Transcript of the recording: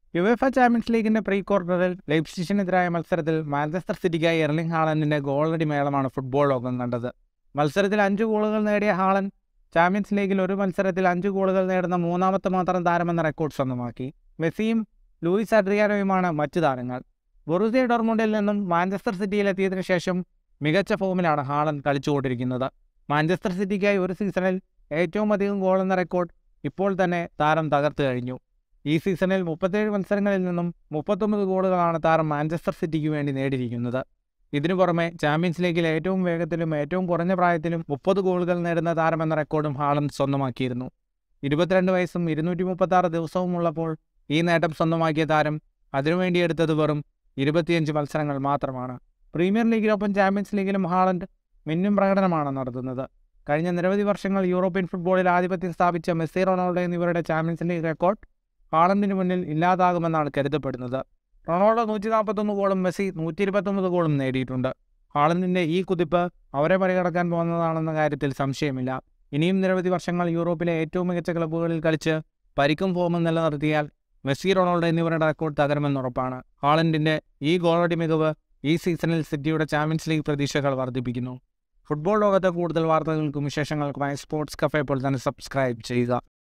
UEFA champions ലീഗിന്റെ pre ക്വാർട്ടറിൽ ലൈപ്സിഷിനെതിരായ മത്സരത്തിൽ മാഞ്ചസ്റ്റർ സിറ്റിക്കായി എർലിംഗ് ഹാളൻഡിന്റെ ഗോളടി മേളമാണ് ഫുട്ബോൾ ലോകം കണ്ടത് മത്സരത്തിൽ അഞ്ച് ഗോളുകൾ നേടിയ ഹാളൻ ചാമ്പ്യൻസ് ലീഗിൽ ഒരു മത്സരത്തിൽ അഞ്ച് ഗോളുകൾ നേടുന്ന മൂന്നാമത്തെ മാത്രം താരമെന്ന റെക്കോർഡ് സ്വന്തമാക്കി മെസ്സിയും ലൂയിസ് അഡ്രിയാനോയുമാണ് മറ്റു താരങ്ങൾ ബൊറുസിയ ഡോർമുണ്ടിൽ നിന്നും മാഞ്ചസ്റ്റർ സിറ്റിയിലെത്തിയതിനു ശേഷം മികച്ച ഫോമിലാണ് ഹാളൻ കളിച്ചുകൊണ്ടിരിക്കുന്നത് മാഞ്ചസ്റ്റർ സിറ്റിക്കായി ഒരു സീസണിൽ ഏറ്റവും അധികം ഗോൾ എന്ന റെക്കോർഡ് ഇപ്പോൾ തന്നെ താരം തകർത്തു കഴിഞ്ഞു ഈ സീസണിൽ മുപ്പത്തേഴ് മത്സരങ്ങളിൽ നിന്നും മുപ്പത്തൊമ്പത് ഗോളുകളാണ് താരം മാഞ്ചസ്റ്റർ സിറ്റിക്ക് വേണ്ടി നേടിയിരിക്കുന്നത് ഇതിനു പുറമെ ചാമ്പ്യൻസ് ലീഗിൽ ഏറ്റവും വേഗത്തിലും ഏറ്റവും കുറഞ്ഞ പ്രായത്തിലും മുപ്പത് ഗോളുകൾ നേടുന്ന താരമെന്ന റെക്കോർഡും ഹാളൻ സ്വന്തമാക്കിയിരുന്നു ഇരുപത്തിരണ്ട് വയസ്സും ഇരുന്നൂറ്റി മുപ്പത്തി ആറ് ദിവസവും ഉള്ളപ്പോൾ ഈ നേട്ടം സ്വന്തമാക്കിയ താരം അതിനുവേണ്ടി എടുത്തത് വെറും ഇരുപത്തിയഞ്ച് മത്സരങ്ങൾ മാത്രമാണ് പ്രീമിയർ ലീഗിനൊപ്പം ചാമ്പ്യൻസ് ലീഗിലും ഹാളണ്ട് മിന്നും പ്രകടനമാണ് നടത്തുന്നത് കഴിഞ്ഞ നിരവധി വർഷങ്ങൾ യൂറോപ്യൻ ഫുട്ബോളിൽ ആധിപത്യം സ്ഥാപിച്ച മെസ്സി റൊണാൾഡോ എന്നിവരുടെ ചാമ്പ്യൻസ് ലീഗ് റെക്കോർഡ് ഹാളണ്ടിന് മുന്നിൽ ഇല്ലാതാകുമെന്നാണ് കരുതപ്പെടുന്നത് റൊണാൾഡോ നൂറ്റി നാൽപ്പത്തൊന്ന് ഗോളും മെസ്സി നൂറ്റി ഇരുപത്തൊമ്പത് ഗോളും നേടിയിട്ടുണ്ട് ഹാളണ്ടിൻ്റെ ഈ കുതിപ്പ് അവരെ മറികടക്കാൻ പോകുന്നതാണെന്ന കാര്യത്തിൽ സംശയമില്ല ഇനിയും നിരവധി വർഷങ്ങൾ യൂറോപ്പിലെ ഏറ്റവും മികച്ച ക്ലബ്ബുകളിൽ കളിച്ച് പരിക്കും ഫോമും നിലനിർത്തിയാൽ മെസ്സി റൊണാൾഡോ എന്നിവരുടെ റെക്കോർഡ് തകരുമെന്നുറപ്പാണ് ഹാളണ്ടിൻ്റെ ഈ ഗോളടി മികവ് ഈ സീസണിൽ സിറ്റിയുടെ ചാമ്പ്യൻസ് ലീഗ് പ്രതീക്ഷകൾ വർദ്ധിപ്പിക്കുന്നു ഫുട്ബോൾ ലോകത്തെ കൂടുതൽ വാർത്തകൾക്കും വിശേഷങ്ങൾക്കുമായി സ്പോർട്സ് കഫേ പോലെ തന്നെ സബ്സ്ക്രൈബ് ചെയ്യുക